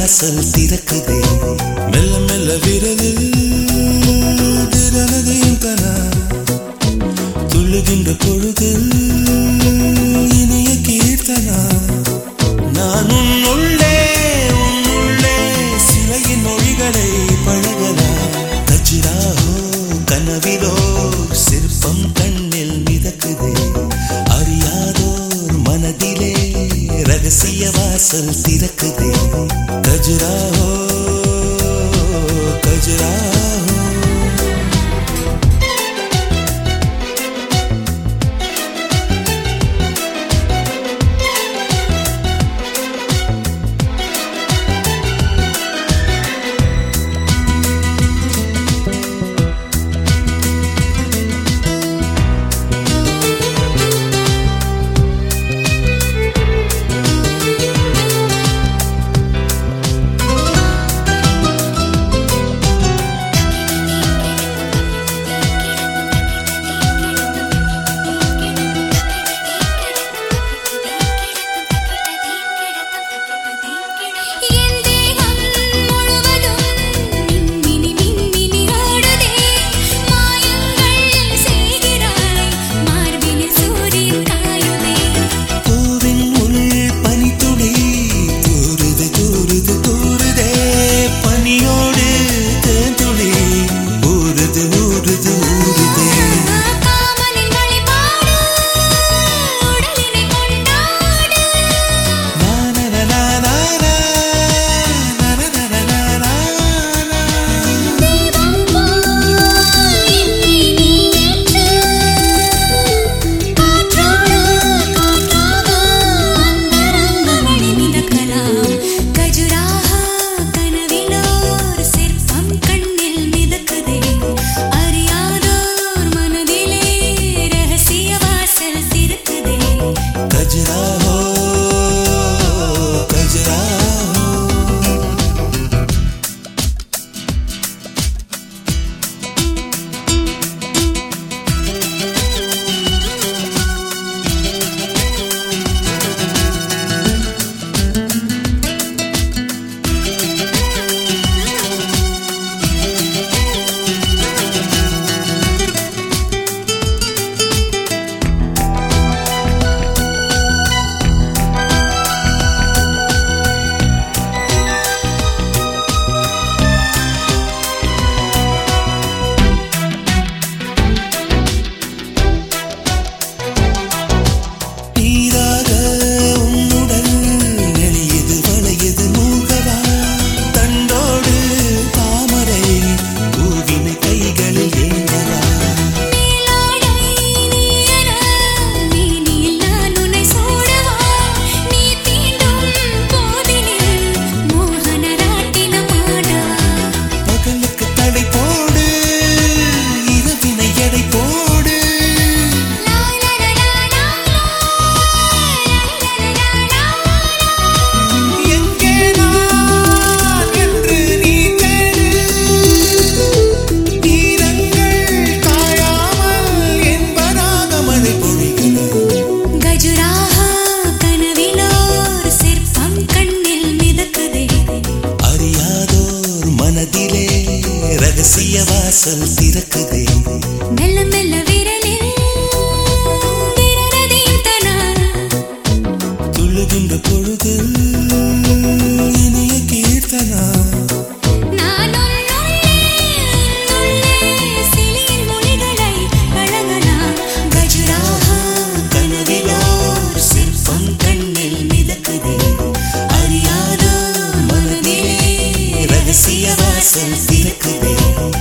வாசல் திறக்குதே மெல்ல மெல்ல விரலில் திறனதையும் கனா துள்ளுகின்ற பொழுதில் இனிய கீர்த்தனா நான் உன்னுள்ளே உன்னுள்ளே சிலையின் மொழிகளை பழகலாம் கஜிராஹோ கனவிலோ சிற்பம் கண்ணில் மிதக்குதே அறியாதோர் மனதிலே ரகசிய வாசல் திறக்குதே கஜுராஹோ கஜுராஹோ என் தேகம் முழுவதும் மின்மினி மின்மினி ஓடுதே மாயங்கள் செய்கிறாய் மார்பினில் சூரியன் காயுதே பூவின் உள் பனித்துளி தூறுது தூறுது தூறுதே பனியோடு தேன்துளி ஊறுது ஊறுது ஊறுதே காமனின் வழிபாடு உடலினை கொண்டாடு நானனனானானா, நானனனானானா. தெய்வம் போல் என்னை நீ ஏற்று காற்றோடு காற்றாக அந்தரங்கமணி மிதக்கலாம் கஜுராஹ கனவிலோர் சிற்பம் கண்ணில் மிதக்குதே அறியாதோர் மனதிலே ரகசிய வாசல் திறக்குதே கஜுராஹோ, கஜுராஹோ. நீராக உன்னுடல் நெளியது வளையது மூகவா தண்டோடு தாமரை பூவினை கைகளில் ஏந்தவா மேலாடை நீயன மேனியில் நான் உன்னை சூடவா நீ தீண்டும் போதினில் மோகன ராட்டினம் ஆடவா பகலுக்கு தடை போடு இரவினை எடை போடு எங்கே நான் என்று நீ தேடு ஈரங்கள் காயாமல் என்பதாக மழை பொழிகிறது கஜுராஹ கனவிலோர் சிற்பம் கண்ணில் மிதக்குதே அறியாதோர் மனதிலே ரகசிய வாசல் திறக்குதே மெல்ல மெல்ல விரலில் விரலதையும் தனா துள்ளுகின்ற பொழுது இனிய கீர்த்தனா நான் உன்னுள்ளே உன்னுள்ளே சிலியின் மொழிகளை பழகலாம் கஜுராஹ கனவிலோர் சிற்பம் கண்ணில் மிதக்குதே அறியாதோர் மனதிலே ரகசிய வாசல் திறக்குதே